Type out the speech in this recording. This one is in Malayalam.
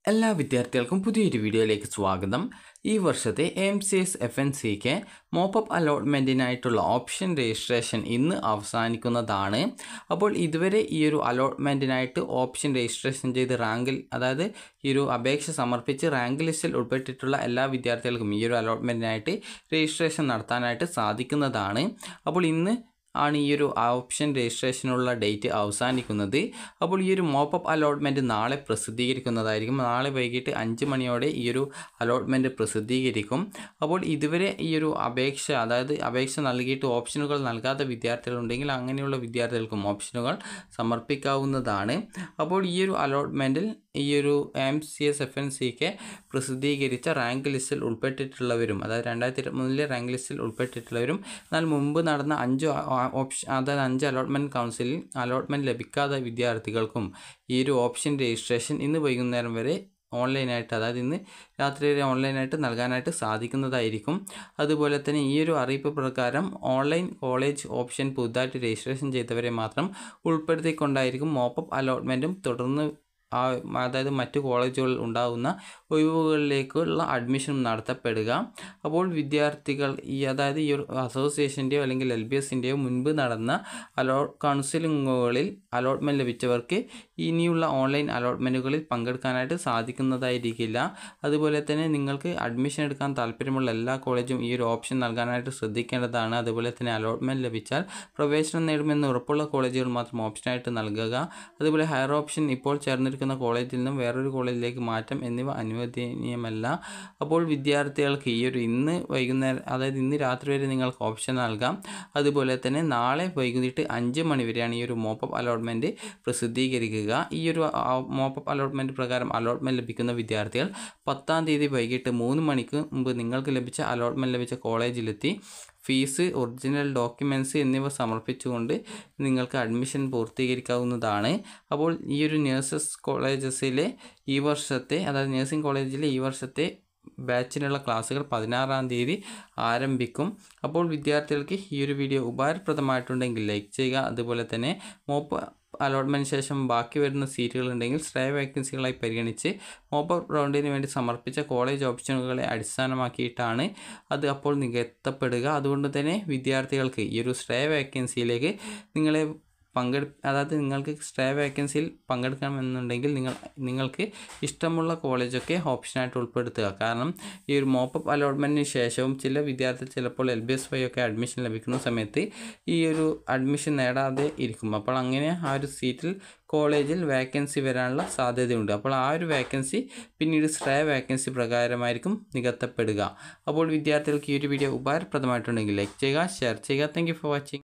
എല്ലാ വിദ്യാർത്ഥികൾക്കും പുതിയൊരു വീഡിയോയിലേക്ക് സ്വാഗതം ഈ വർഷത്തെ M C S F N സിക്ക് മോപ്പപ്പ് അലോട്ട്മെൻറ്റിനായിട്ടുള്ള ഓപ്ഷൻ രജിസ്ട്രേഷൻ ഇന്ന് അവസാനിക്കുന്നതാണ് അപ്പോൾ ഇതുവരെ ഈ ഒരു അലോട്ട്മെൻറ്റിനായിട്ട് ഓപ്ഷൻ രജിസ്ട്രേഷൻ ചെയ്ത് റാങ്കിൽ അതായത് ഈ ഒരു അപേക്ഷ സമർപ്പിച്ച് റാങ്ക് ലിസ്റ്റിൽ ഉൾപ്പെട്ടിട്ടുള്ള എല്ലാ വിദ്യാർത്ഥികൾക്കും ഈ ഒരു അലോട്ട്മെൻറ്റിനായിട്ട് രജിസ്ട്രേഷൻ നടത്താനായിട്ട് സാധിക്കുന്നതാണ് അപ്പോൾ ഇന്ന് ആണ് ഈ ഒരു ഓപ്ഷൻ രജിസ്ട്രേഷനുള്ള ഡേറ്റ് അവസാനിക്കുന്നത് അപ്പോൾ ഈ ഒരു മോപ്പപ്പ് അലോട്ട്മെൻറ്റ് നാളെ പ്രസിദ്ധീകരിക്കുന്നതായിരിക്കും നാളെ വൈകിട്ട് അഞ്ച് മണിയോടെ ഈ ഒരു അലോട്ട്മെൻറ്റ് പ്രസിദ്ധീകരിക്കും അപ്പോൾ ഇതുവരെ ഈ ഒരു അപേക്ഷ അതായത് അപേക്ഷ നൽകിയിട്ട് ഓപ്ഷനുകൾ നൽകാത്ത വിദ്യാർത്ഥികളുണ്ടെങ്കിൽ അങ്ങനെയുള്ള വിദ്യാർത്ഥികൾക്കും ഓപ്ഷനുകൾ സമർപ്പിക്കാവുന്നതാണ് അപ്പോൾ ഈ ഒരു അലോട്ട്മെൻറ്റിൽ ഈ ഒരു M C S F N സിക്ക് പ്രസിദ്ധീകരിച്ച റാങ്ക് ലിസ്റ്റിൽ ഉൾപ്പെട്ടിട്ടുള്ളവരും അതായത് രണ്ടായിരത്തി ഇരുപത്തിമൂന്നിലെ റാങ്ക് ലിസ്റ്റിൽ ഉൾപ്പെട്ടിട്ടുള്ളവരും എന്നാൽ മുമ്പ് നടന്ന അഞ്ച് ഓപ്ഷൻ അതായത് അഞ്ച് അലോട്ട്മെൻറ്റ് കൗൺസിലിൽ അലോട്ട്മെൻറ്റ് ലഭിക്കാത്ത വിദ്യാർത്ഥികൾക്കും ഈ ഒരു ഓപ്ഷൻ രജിസ്ട്രേഷൻ ഇന്ന് വൈകുന്നേരം വരെ ഓൺലൈനായിട്ട് അതായത് ഇന്ന് രാത്രി വരെ ഓൺലൈനായിട്ട് നൽകാനായിട്ട് സാധിക്കുന്നതായിരിക്കും അതുപോലെ തന്നെ ഈ ഒരു അറിയിപ്പ് പ്രകാരം ഓൺലൈൻ കോളേജ് ഓപ്ഷൻ പുതുതായിട്ട് രജിസ്ട്രേഷൻ ചെയ്തവരെ മാത്രം ഉൾപ്പെടുത്തിക്കൊണ്ടായിരിക്കും മോപ്പപ്പ് അലോട്ട്മെൻറ്റും തുടർന്ന് ആ അതായത് മറ്റു കോളേജുകളിൽ ഉണ്ടാകുന്ന ഒഴിവുകളിലേക്കുള്ള അഡ്മിഷൻ നടത്തപ്പെടുക അപ്പോൾ വിദ്യാർത്ഥികൾ ഈ അതായത് ഈ ഒരു അസോസിയേഷൻ്റെയോ അല്ലെങ്കിൽ എൽ ബി എസിൻ്റെയോ മുൻപ് നടന്ന അലോ കൗൺസിലിങ്ങുകളിൽ അലോട്ട്മെൻറ്റ് ലഭിച്ചവർക്ക് ഇനിയുള്ള ഓൺലൈൻ അലോട്ട്മെൻറ്റുകളിൽ പങ്കെടുക്കാനായിട്ട് സാധിക്കുന്നതായിരിക്കില്ല അതുപോലെ തന്നെ നിങ്ങൾക്ക് അഡ്മിഷൻ എടുക്കാൻ താല്പര്യമുള്ള എല്ലാ കോളേജും ഈ ഒരു ഓപ്ഷൻ നൽകാനായിട്ട് ശ്രദ്ധിക്കേണ്ടതാണ് അതുപോലെ തന്നെ അലോട്ട്മെൻറ്റ് ലഭിച്ചാൽ പ്രവേശനം നേടുമെന്ന് ഉറപ്പുള്ള കോളേജുകൾ മാത്രം ഓപ്ഷനായിട്ട് നൽകുക അതുപോലെ ഹയർ ഓപ്ഷൻ ഇപ്പോൾ ചേർന്നിരിക്കുന്ന കോളേജിൽ നിന്നും വേറൊരു കോളേജിലേക്ക് മാറ്റം എന്നിവ അനുവദനീയമല്ല അപ്പോൾ വിദ്യാർത്ഥികൾക്ക് ഈ ഒരു ഇന്ന് വൈകുന്നേരം അതായത് ഇന്ന് രാത്രി വരെ നിങ്ങൾക്ക് ഓപ്ഷൻ നൽകാം അതുപോലെ തന്നെ നാളെ വൈകുന്നേറ്റ് അഞ്ച് മണി വരെയാണ് ഈ ഒരു മോപ്പപ്പ് അലോട്ട്മെൻറ്റ് പ്രസിദ്ധീകരിക്കുക ഈ ഒരു മോപ്പപ്പ് അലോട്ട്മെൻറ്റ് പ്രകാരം അലോട്ട്മെൻറ്റ് ലഭിക്കുന്ന വിദ്യാർത്ഥികൾ പത്താം തീയതി വൈകിട്ട് മൂന്ന് മണിക്ക് മുമ്പ് നിങ്ങൾക്ക് ലഭിച്ച അലോട്ട്മെൻറ്റ് ലഭിച്ച കോളേജിലെത്തി ഫീസ് ഒറിജിനൽ ഡോക്യുമെൻറ്റ്സ് എന്നിവ സമർപ്പിച്ചുകൊണ്ട് നിങ്ങൾക്ക് അഡ്മിഷൻ പൂർത്തീകരിക്കാവുന്നതാണ് അപ്പോൾ ഈ ഒരു നേഴ്സസ് കോളേജസിലെ ഈ വർഷത്തെ അതായത് നഴ്സിംഗ് കോളേജിലെ ഈ വർഷത്തെ ബാച്ചിനുള്ള ക്ലാസ്സുകൾ പതിനാറാം തീയതി ആരംഭിക്കും അപ്പോൾ വിദ്യാർത്ഥികൾക്ക് ഈ ഒരു വീഡിയോ ഉപകാരപ്രദമായിട്ടുണ്ടെങ്കിൽ ലൈക്ക് ചെയ്യുക അതുപോലെ തന്നെ മോപ്പ് അലോട്ട്മെൻറ്റ് ശേഷം ബാക്കി വരുന്ന സീറ്റുകൾ ഉണ്ടെങ്കിൽ സ്ട്രേ വേക്കൻസികളായി പരിഗണിച്ച് മോപ്പർ റൗണ്ടിന് വേണ്ടി സമർപ്പിച്ച കോളേജ് ഓപ്ഷനുകളെ അടിസ്ഥാനമാക്കിയിട്ടാണ് അത് അപ്പോൾ നികത്തപ്പെടുക അതുകൊണ്ട് തന്നെ വിദ്യാർത്ഥികൾക്ക് ഈ ഒരു സ്ട്രേ വേക്കൻസിയിലേക്ക് നിങ്ങളെ പങ്കെടു അതായത് നിങ്ങൾക്ക് സ്റ്റേ വേക്കൻസിയിൽ പങ്കെടുക്കണമെന്നുണ്ടെങ്കിൽ നിങ്ങൾ നിങ്ങൾക്ക് ഇഷ്ടമുള്ള കോളേജൊക്കെ ഓപ്ഷനായിട്ട് ഉൾപ്പെടുത്തുക കാരണം ഈ ഒരു മോപ്പപ്പ് അലോട്ട്മെൻറ്റിന് ശേഷവും ചില വിദ്യാർത്ഥികൾ ചിലപ്പോൾ എൽ ബി എസ് വൈ ഒക്കെ അഡ്മിഷൻ ലഭിക്കുന്ന സമയത്ത് ഈ ഒരു അഡ്മിഷൻ നേടാതെ ഇരിക്കും അപ്പോൾ അങ്ങനെ ആ ഒരു സീറ്റിൽ കോളേജിൽ വേക്കൻസി വരാനുള്ള സാധ്യതയുണ്ട് അപ്പോൾ ആ ഒരു വേക്കൻസി പിന്നീട് സ്ട്രേ വേക്കൻസി പ്രകാരമായിരിക്കും നികത്തപ്പെടുക അപ്പോൾ വിദ്യാർത്ഥികൾക്ക് ഈ ഒരു വീഡിയോ ഉപകാരപ്രദമായിട്ടുണ്ടെങ്കിൽ ലൈക്ക് ചെയ്യുക ഷെയർ ചെയ്യുക താങ്ക് ഫോർ വാച്ചിങ്